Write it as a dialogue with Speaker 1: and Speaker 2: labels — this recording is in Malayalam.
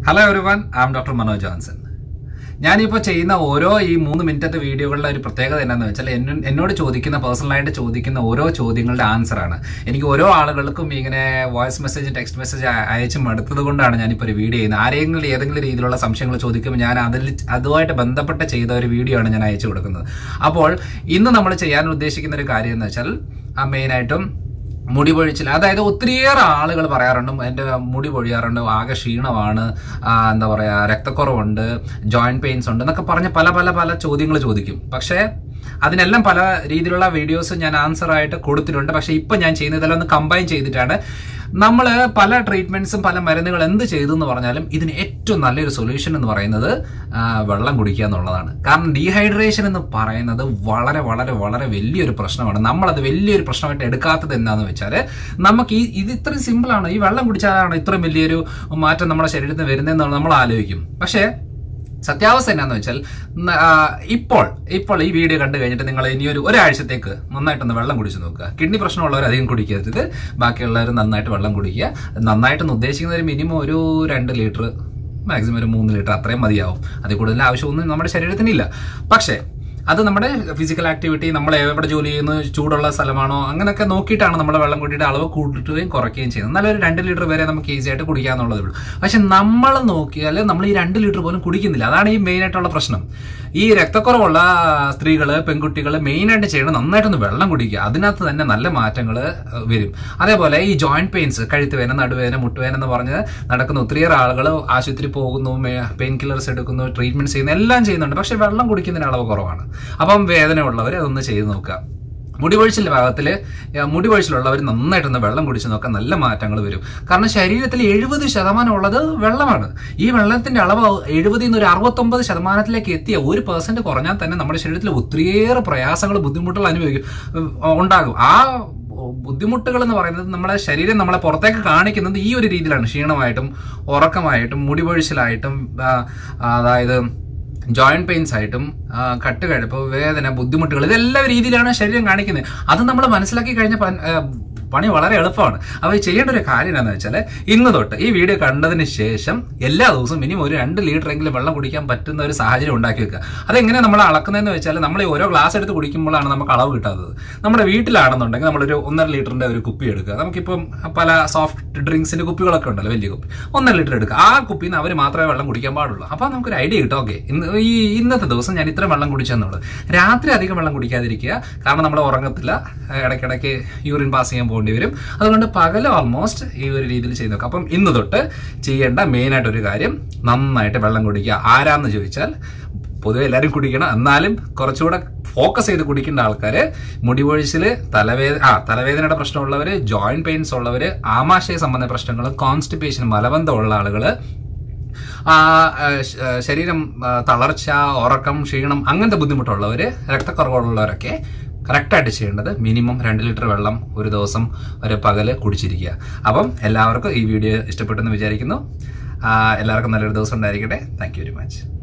Speaker 1: hello everyone am doctor Manoj Johnson ഞാനിപ്പോൾ ചെയ്യുന്ന ഓരോ ഈ മൂന്ന് മിനിറ്റത്തെ വീഡിയോകളുടെ ഒരു പ്രത്യേകത എന്താണെന്ന് വെച്ചാൽ എന്നെ- എന്നോട് ചോദിക്കുന്ന പേഴ്സണലായിട്ട് ചോദിക്കുന്ന ഓരോ ചോദ്യങ്ങളുടെ ആൻസർ ആണ് എനിക്ക് ഓരോ ആളുകൾക്കും ഇങ്ങനെ വോയിസ് മെസ്സേജ് ടെക്സ്റ്റ് മെസ്സേജ് അയച്ച് മടുത്തത് കൊണ്ടാണ് ഞാനിപ്പോൾ ഒരു വീഡിയോ ചെയ്യുന്നത് ആരെങ്കിലും ഏതെങ്കിലും രീതിയിലുള്ള സംശയങ്ങൾ ചോദിക്കുമ്പോൾ ഞാൻ അതിൽ അതുമായിട്ട് ബന്ധപ്പെട്ട് ചെയ്ത ഒരു വീഡിയോ ആണ് ഞാൻ അയച്ചു കൊടുക്കുന്നത് അപ്പോൾ ഇന്ന് നമ്മൾ ചെയ്യാൻ ഉദ്ദേശിക്കുന്ന ഒരു കാര്യം എന്ന് വെച്ചാൽ മെയിനായിട്ടും മുടി പൊഴിച്ചിൽ അതായത് ഒത്തിരിയേറെ ആളുകൾ പറയാറുണ്ട് എൻ്റെ മുടി പൊഴിയാറുണ്ട് ആകെ ക്ഷീണമാണ് ആ, എന്താ പറയുക രക്തക്കുറവുണ്ട് ജോയിന്റ് പെയിൻസ് ഉണ്ട് എന്നൊക്കെ പറഞ്ഞ് പല പല പല ചോദ്യങ്ങൾ ചോദിക്കും പക്ഷേ അതിനെല്ലാം പല രീതിയിലുള്ള വീഡിയോസ് ഞാൻ ആൻസർ ആയിട്ട് കൊടുത്തിട്ടുണ്ട് പക്ഷേ ഇപ്പം ഞാൻ ചെയ്യുന്നതെല്ലാം ഒന്ന് കമ്പൈൻ ചെയ്തിട്ടാണ് നമ്മൾ പല ട്രീറ്റ്മെന്റ്സും പല മരുന്നുകൾ എന്ത് ചെയ്തു എന്ന് പറഞ്ഞാലും ഇതിന് ഏറ്റവും നല്ലൊരു സൊല്യൂഷൻ എന്ന് പറയുന്നത് ആ, വെള്ളം കുടിക്കുക എന്നുള്ളതാണ് കാരണം ഡീഹൈഡ്രേഷൻ എന്ന് പറയുന്നത് വളരെ വളരെ വളരെ വലിയൊരു പ്രശ്നമാണ് നമ്മളത് വലിയൊരു പ്രശ്നമായിട്ട് എടുക്കാത്തത് എന്താണെന്ന് വെച്ചാൽ നമുക്ക് ഈ ഇത് ഇത്രയും സിമ്പിളാണ് ഈ വെള്ളം കുടിച്ചാലാണ് ഇത്രയും വലിയൊരു മാറ്റം നമ്മുടെ ശരീരത്തിൽ വരുന്നതെന്ന് നമ്മൾ ആലോചിക്കും പക്ഷേ സത്യാവസ്ഥ എന്നാന്ന് വെച്ചാൽ ന- ആ, ഇപ്പോൾ ഇപ്പോൾ ഈ വീഡിയോ കണ്ടു കഴിഞ്ഞിട്ട് നിങ്ങൾ ഇനി ഒരു ഒരാഴ്ചത്തേക്ക് നന്നായിട്ടൊന്ന് വെള്ളം കുടിച്ച് നോക്കുക കിഡ്നി പ്രശ്നമുള്ളവർ അധികം കുടിക്കരുത് ബാക്കിയുള്ളവർ നന്നായിട്ട് വെള്ളം കുടിക്കുക നന്നായിട്ടൊന്ന് ഉദ്ദേശിക്കുന്ന ഒരു മിനിമം ഒരു രണ്ട് ലിറ്റർ മാക്സിമം ഒരു മൂന്ന് ലിറ്റർ അത്രയും മതിയാവും അതിൽ കൂടുതൽ ആവശ്യമൊന്നും നമ്മുടെ ശരീരത്തിനില്ല പക്ഷേ അത് നമ്മുടെ ഫിസിക്കൽ ആക്ടിവിറ്റി നമ്മൾ എവിടെ ജോലി ചെയ്യുന്നു ചൂടുള്ള സ്ഥലമാണോ അങ്ങനെയൊക്കെ നോക്കിയിട്ടാണ് നമ്മൾ വെള്ളം കൂട്ടിയിട്ട് അളവ് കൂട്ടുകയും കുറയ്ക്കുകയും ചെയ്യുന്നത് എന്നാലും ഒരു രണ്ട് ലിറ്റർ വരെ നമുക്ക് ഈസി ആയിട്ട് കുടിക്കാന്നുള്ളതേ ഉള്ളൂ പക്ഷെ നമ്മൾ നോക്കിയാൽ നമ്മൾ ഈ രണ്ട് ലിറ്റർ പോലും കുടിക്കുന്നില്ല അതാണ് ഈ മെയിൻ ആയിട്ടുള്ള പ്രശ്നം ഈ രക്തക്കുറവുള്ള സ്ത്രീകൾ പെൺകുട്ടികൾ മെയിനായിട്ട് ചെയ്യണം നന്നായിട്ടൊന്ന് വെള്ളം കുടിക്കുക അതിനകത്ത് തന്നെ നല്ല മാറ്റങ്ങൾ വരും അതേപോലെ ഈ ജോയിന്റ് പെയിൻസ് കഴുത്ത് വേദന നടുവേദന മുട്ടുവേദന എന്ന് പറഞ്ഞ് നടക്കുന്ന ഒത്തിരിയേറെ ആളുകൾ ആശുപത്രി പോകുന്നു പെയിൻ കില്ലേഴ്സ് എടുക്കുന്നു ട്രീറ്റ്മെന്റ് ചെയ്യുന്നു എല്ലാം ചെയ്യുന്നുണ്ട് പക്ഷെ വെള്ളം കുടിക്കുന്നതിന് അളവ് കുറവാണ് അപ്പം വേദന ഉള്ളവർ അതൊന്ന് ചെയ്ത് നോക്കുക മുടിപൊഴിച്ചിൽ ഭാഗത്തിൽ മുടി പൊഴിച്ചിലുള്ളവർ നന്നായിട്ടൊന്ന് വെള്ളം കുടിച്ച് നോക്കാൻ നല്ല മാറ്റങ്ങൾ വരും കാരണം ശരീരത്തിൽ എഴുപത് ശതമാനം ഉള്ളത് വെള്ളമാണ് ഈ വെള്ളത്തിന്റെ അളവ് എഴുപതിൽ നിന്ന് ഒരു അറുപത്തൊമ്പത് ശതമാനത്തിലേക്ക് എത്തിയ ഒരു പെർസെന്റ് കുറഞ്ഞാൽ തന്നെ നമ്മുടെ ശരീരത്തിൽ ഒത്തിരിയേറെ പ്രയാസങ്ങൾ ബുദ്ധിമുട്ടുകൾ അനുഭവിക്കും ഉം, ഉണ്ടാകും ആ ബുദ്ധിമുട്ടുകൾ എന്ന് പറയുന്നത് നമ്മുടെ ശരീരം നമ്മളെ പുറത്തേക്ക് കാണിക്കുന്നത് ഈ ഒരു രീതിയിലാണ് ക്ഷീണമായിട്ടും ഉറക്കമായിട്ടും മുടിപൊഴിച്ചിലായിട്ടും ആ, അതായത് ജോയിന്റ് പെയിൻസ് ആയിട്ടും ആ, കട്ടുകഴുപ്പ് വേദന ബുദ്ധിമുട്ടുകൾ ഇതെല്ലാം രീതിയിലാണ് ശരീരം കാണിക്കുന്നത് അത് നമ്മൾ മനസ്സിലാക്കി കഴിഞ്ഞ പ- ആ, പണി വളരെ എളുപ്പമാണ് അപ്പോൾ ചെയ്യേണ്ട ഒരു കാര്യം എന്താണെന്ന് വെച്ചാൽ ഇന്ന് തൊട്ട് ഈ വീഡിയോ കണ്ടതിന് ശേഷം എല്ലാ ദിവസവും മിനിമം ഒരു രണ്ട് ലിറ്റർ എങ്കിലും വെള്ളം കുടിക്കാൻ പറ്റുന്ന ഒരു സാഹചര്യം ഉണ്ടാക്കി വെക്കുക അതെങ്ങനെ നമ്മൾ അളക്കുന്നതെന്ന് വെച്ചാൽ നമ്മൾ ഈ ഓരോ ഗ്ലാസ് എടുത്ത് കുടിക്കുമ്പോഴാണ് നമുക്ക് അളവ് കിട്ടാത്തത് നമ്മുടെ വീട്ടിലാണെന്നുണ്ടെങ്കിൽ നമ്മളൊരു ഒന്നര ലിറ്ററിന്റെ ഒരു കുപ്പി എടുക്കുക നമുക്കിപ്പം പല സോഫ്റ്റ് ഡ്രിങ്ക്സിന്റെ കുപ്പികളൊക്കെ ഉണ്ടല്ലോ വലിയ കുപ്പി ഒന്നര ലിറ്റർ എടുക്കുക ആ കുപ്പിയിൽ നിന്ന് അവർ മാത്രമേ വെള്ളം കുടിക്കാൻ പാടുള്ളൂ അപ്പോൾ നമുക്കൊരു ഐഡിയ കിട്ടും ഓക്കെ ഇന്ന് ഈ ഇന്നത്തെ ദിവസം ഞാൻ ഇത്ര വെള്ളം കുടിച്ചെന്നുള്ളത് രാത്രി അധികം വെള്ളം കുടിക്കാതിരിക്കുക കാരണം നമ്മൾ ഉറങ്ങത്തില്ല ഇടയ്ക്കിടയ്ക്ക് യൂറിൻ പാസ് ചെയ്യാൻ പോകേണ്ടി വരും അതുകൊണ്ട് പകൽ ഓൾമോസ്റ്റ് ഈ ഒരു രീതിയിൽ ചെയ്ത് നോക്കാം അപ്പം ഇന്ന് തൊട്ട് ചെയ്യേണ്ട മെയിനായിട്ട് ഒരു കാര്യം നന്നായിട്ട് വെള്ളം കുടിക്കുക ആരാന്ന് ചോദിച്ചാൽ പൊതുവെ എല്ലാവരും കുടിക്കണം എന്നാലും കുറച്ചുകൂടെ ഫോക്കസ് ചെയ്ത് കുടിക്കേണ്ട ആൾക്കാർ മുടിപൊഴിച്ചിൽ തലവേദന ആ തലവേദനയുടെ പ്രശ്നമുള്ളവർ ജോയിന്റ് പെയിൻസ് ഉള്ളവർ ആമാശയ സംബന്ധ പ്രശ്നങ്ങൾ കോൺസ്റ്റിപ്പേഷൻ മലബന്ധമുള്ള ആളുകൾ ആ, ആ, ശ- ആ, ശരീരം ആ, തളർച്ച ഉറക്കം ക്ഷീണം അങ്ങനത്തെ ബുദ്ധിമുട്ടുള്ളവർ രക്തക്കുറവുള്ളവരൊക്കെ കറക്റ്റായിട്ട് ചെയ്യേണ്ടത് മിനിമം രണ്ട് ലിറ്റർ വെള്ളം ഒരു ദിവസം ഒരു പകല് കുടിച്ചിരിക്കുക അപ്പം എല്ലാവർക്കും ഈ വീഡിയോ ഇഷ്ടപ്പെട്ടെന്ന് വിചാരിക്കുന്നു ആ, എല്ലാവർക്കും നല്ലൊരു ദിവസം ഉണ്ടായിരിക്കട്ടെ താങ്ക് യു വെരി മച്ച്